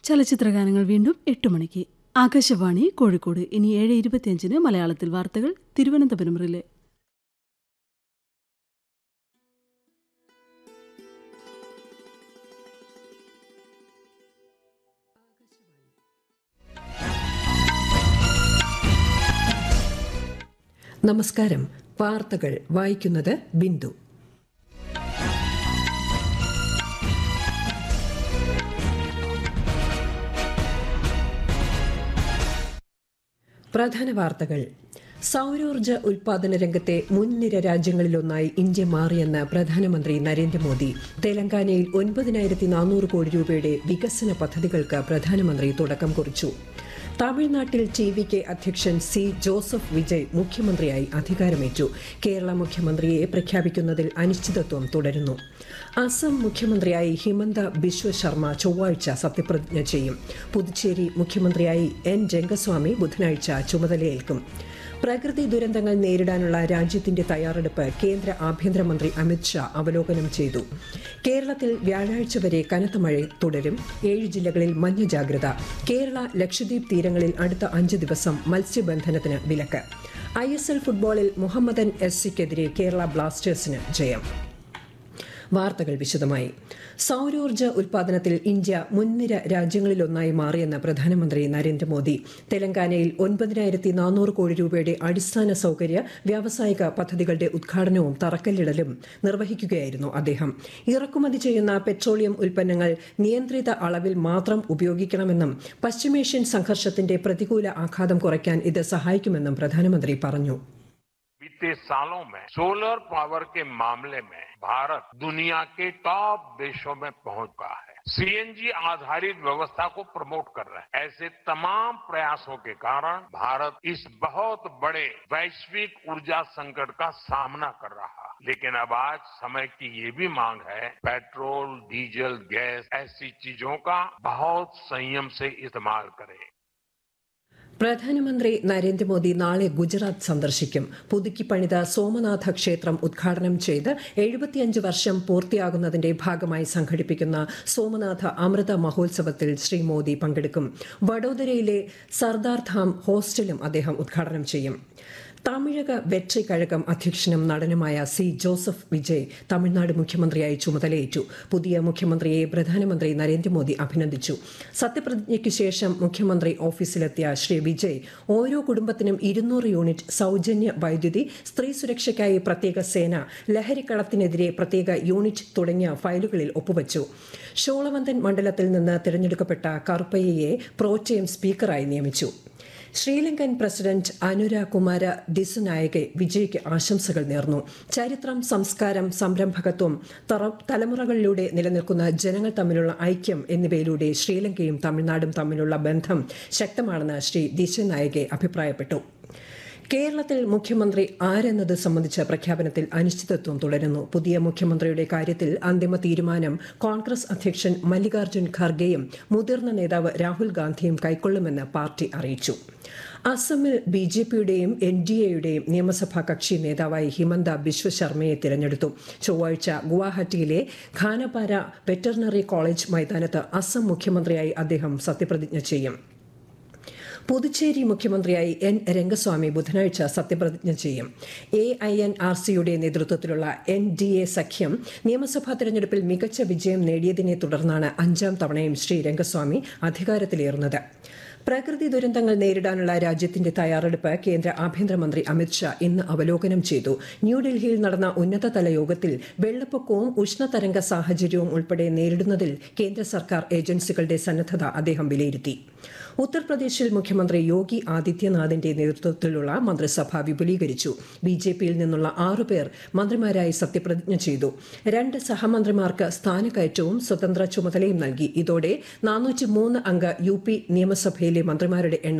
ചലച്ചിത്രഗാനങ്ങൾ വീണ്ടും എട്ട് മണിക്ക് ആകാശവാണി കോഴിക്കോട് ഇനി ഏഴ് ഇരുപത്തിയഞ്ചിന് മലയാളത്തിൽ വാർത്തകൾ തിരുവനന്തപുരം റിലേ നമസ്കാരം വാർത്തകൾ വായിക്കുന്നത് ബിന്ദു പ്രധാന വാർത്തകൾ സൗരോർജ്ജ ഉൽപാദന രംഗത്തെ മുൻനിര രാജ്യങ്ങളിലൊന്നായി ഇന്ത്യ മാറിയെന്ന് പ്രധാനമന്ത്രി നരേന്ദ്രമോദി തെലങ്കാനയിൽ ഒൻപതിനായിരത്തി നാനൂറ് കോടി രൂപയുടെ വികസന പദ്ധതികൾക്ക് പ്രധാനമന്ത്രി തുടക്കം കുറിച്ചു തമിഴ്നാട്ടിൽ ടി വി കെ അധ്യക്ഷൻ സി ജോസഫ് വിജയ് മുഖ്യമന്ത്രിയായി അധികാരമേറ്റു കേരള മുഖ്യമന്ത്രിയെ പ്രഖ്യാപിക്കുന്നതിൽ അനിശ്ചിതത്വം തുടരുന്നു അസം മുഖ്യമന്ത്രിയായി ഹിമന്ത ബിശ്വ ശർമ്മ ചൊവ്വാഴ്ച സത്യപ്രതിജ്ഞ ചെയ്യും പുതുച്ചേരി മുഖ്യമന്ത്രിയായി എൻ രംഗസ്വാമി ബുധനാഴ്ച ചുമതലയേൽക്കും പ്രകൃതി ദുരന്തങ്ങൾ നേരിടാനുള്ള രാജ്യത്തിന്റെ തയ്യാറെടുപ്പ് കേന്ദ്ര ആഭ്യന്തരമന്ത്രി അമിത്ഷാ അവലോകനം ചെയ്തു കേരളത്തിൽ വ്യാഴാഴ്ച വരെ കനത്ത മഴ തുടരും ഏഴ് ജില്ലകളിൽ മഞ്ഞ ജാഗ്രത കേരള ലക്ഷദ്വീപ് തീരങ്ങളിൽ അടുത്ത അഞ്ച് ദിവസം മത്സ്യബന്ധനത്തിന് വിലക്ക് ഐ എസ് എൽ ഫുട്ബോളിൽ മുഹമ്മദൻ എസ് സിക്കെതിരെ കേരള ബ്ലാസ്റ്റേഴ്സിന് ജയം വാർത്തകൾ വിശദമായി സൗരോർജ്ജ ഉൽപാദനത്തിൽ ഇന്ത്യ മുൻനിര രാജ്യങ്ങളിലൊന്നായി മാറിയെന്ന് പ്രധാനമന്ത്രി നരേന്ദ്രമോദി തെലങ്കാനയിൽ ഒൻപതിനായിരത്തി നാനൂറ് കോടി രൂപയുടെ അടിസ്ഥാന സൗകര്യ വ്യാവസായിക പദ്ധതികളുടെ ഉദ്ഘാടനവും തറക്കല്ലിടലും നിർവഹിക്കുകയായിരുന്നു അദ്ദേഹം ഇറക്കുമതി ചെയ്യുന്ന പെട്രോളിയം ഉൽപ്പന്നങ്ങൾ നിയന്ത്രിത അളവിൽ മാത്രം ഉപയോഗിക്കണമെന്നും പശ്ചിമേഷ്യൻ സംഘർഷത്തിന്റെ പ്രതികൂല ആഘാതം കുറയ്ക്കാൻ ഇത് സഹായിക്കുമെന്നും പ്രധാനമന്ത്രി പറഞ്ഞു बीते सालों में सोलर पावर के मामले में भारत दुनिया के टॉप देशों में पहुंच गया है सीएनजी आधारित व्यवस्था को प्रमोट कर रहे हैं ऐसे तमाम प्रयासों के कारण भारत इस बहुत बड़े वैश्विक ऊर्जा संकट का सामना कर रहा है लेकिन अब आज समय की ये भी मांग है पेट्रोल डीजल गैस ऐसी चीजों का बहुत संयम से इस्तेमाल करें പ്രധാനമന്ത്രി നരേന്ദ്രമോദി നാളെ ഗുജറാത്ത് സന്ദർശിക്കും പുതുക്കി പണിത സോമനാഥ ക്ഷേത്രം ഉദ്ഘാടനം ചെയ്ത് എഴുപത്തിയഞ്ച് വർഷം പൂർത്തിയാകുന്നതിന്റെ ഭാഗമായി സംഘടിപ്പിക്കുന്ന സോമനാഥ അമൃത മഹോത്സവത്തിൽ ശ്രീ മോദി പങ്കെടുക്കും വഡോദരയിലെ സർദാർ ധാം ഹോസ്റ്റലും അദ്ദേഹം ഉദ്ഘാടനം ചെയ്യും തമിഴക വെട്രി കഴകം അധ്യക്ഷനും നടനുമായ സി ജോസഫ് വിജയ് തമിഴ്നാട് മുഖ്യമന്ത്രിയായി ചുമതലയേറ്റു പുതിയ മുഖ്യമന്ത്രിയെ പ്രധാനമന്ത്രി നരേന്ദ്രമോദി അഭിനന്ദിച്ചു സത്യപ്രതിജ്ഞയ്ക്ക് ശേഷം മുഖ്യമന്ത്രി ഓഫീസിലെത്തിയ ശ്രീ വിജയ് ഓരോ കുടുംബത്തിനും ഇരുന്നൂറ് യൂണിറ്റ് സൌജന്യ വൈദ്യുതി സ്ത്രീ സുരക്ഷയ്ക്കായി പ്രത്യേക സേന ലഹരിക്കടത്തിനെതിരെ പ്രത്യേക യൂണിറ്റ് തുടങ്ങിയ ഫയലുകളിൽ ഒപ്പുവച്ചു ഷോളവന്തൻ മണ്ഡലത്തിൽ നിന്ന് തിരഞ്ഞെടുക്കപ്പെട്ട കറുപ്പയ്യയെ പ്രോറ്റയം സ്പീക്കറായി നിയമിച്ചു ശ്രീലങ്കൻ പ്രസിഡന്റ് അനുര കുമാര ദിസുനായകെ വിജയ്ക്ക് ആശംസകൾ നേർന്നു ചരിത്രം സംസ്കാരം സംരംഭകത്വം തലമുറകളിലൂടെ നിലനിൽക്കുന്ന ജനങ്ങൾ തമ്മിലുള്ള ഐക്യം എന്നിവയിലൂടെ ശ്രീലങ്കയും തമിഴ്നാടും തമ്മിലുള്ള ബന്ധം ശക്തമാണെന്ന് ശ്രീ ദിശനായകെ അഭിപ്രായപ്പെട്ടു കേരളത്തിൽ മുഖ്യമന്ത്രി ആരെന്നത് സംബന്ധിച്ച പ്രഖ്യാപനത്തിൽ അനിശ്ചിതത്വം തുടരുന്നു പുതിയ മുഖ്യമന്ത്രിയുടെ കാര്യത്തിൽ അന്തിമ തീരുമാനം കോൺഗ്രസ് അധ്യക്ഷൻ മല്ലികാർജ്ജുൻ ഖർഗെയും മുതിർന്ന നേതാവ് രാഹുൽ ഗാന്ധിയും കൈക്കൊള്ളുമെന്ന് പാർട്ടി അറിയിച്ചു അസമിൽ ബി ജെ പിയുടെയും എൻ ഡി എയുടെയും നിയമസഭാ കക്ഷി നേതാവായി ഹിമന്ത ബിശ്വ ശർമ്മയെ തിരഞ്ഞെടുത്തു ചൊവ്വാഴ്ച ഗുവാഹട്ടിയിലെ ഖാനപാര വെറ്ററിനറി കോളേജ് മൈതാനത്ത് അസം മുഖ്യമന്ത്രിയായി അദ്ദേഹം സത്യപ്രതിജ്ഞ ചെയ്യും പുതുച്ചേരി മുഖ്യമന്ത്രിയായി എൻ രംഗസ്വാമി ബുധനാഴ്ച സത്യപ്രതിജ്ഞ ചെയ്യും എ ഐ എൻ ആർ സിയുടെ നേതൃത്വത്തിലുള്ള എൻ ഡി എ സഖ്യം നിയമസഭാ തെരഞ്ഞെടുപ്പിൽ മികച്ച വിജയം നേടിയതിനെ തുടർന്നാണ് അഞ്ചാം തവണയും ശ്രീ രംഗസ്വാമി അധികാരത്തിലേറുന്നത് പ്രകൃതി ദുരന്തങ്ങൾ നേരിടാനുള്ള രാജ്യത്തിന്റെ തയ്യാറെടുപ്പ് കേന്ദ്ര ആഭ്യന്തരമന്ത്രി അമിത്ഷാ ഇന്ന് അവലോകനം ചെയ്തു ന്യൂഡൽഹിയിൽ നടന്ന ഉന്നതതല യോഗത്തിൽ വെള്ളപ്പൊക്കവും ഉഷ്ണതരംഗ സാഹചര്യവും ഉൾപ്പെടെ നേരിടുന്നതിൽ കേന്ദ്ര സർക്കാർ ഏജൻസികളുടെ സന്നദ്ധത അദ്ദേഹം വിലയിരുത്തി ഉത്തർപ്രദേശിൽ മുഖ്യമന്ത്രി യോഗി ആദിത്യനാഥിന്റെ നേതൃത്വത്തിലുള്ള മന്ത്രിസഭ വിപുലീകരിച്ചു ബി ജെ പിയിൽ നിന്നുള്ള ആറുപേർ മന്ത്രിമാരായി സത്യപ്രതിജ്ഞ ചെയ്തു രണ്ട് സഹമന്ത്രിമാർക്ക് സ്ഥാനക്കയറ്റവും സ്വതന്ത്ര ചുമതലയും നൽകി ഇതോടെ നാനൂറ്റി മൂന്ന് അംഗ യു പി നിയമസഭയിലെ മന്ത്രിമാരുടെ എണ്ണം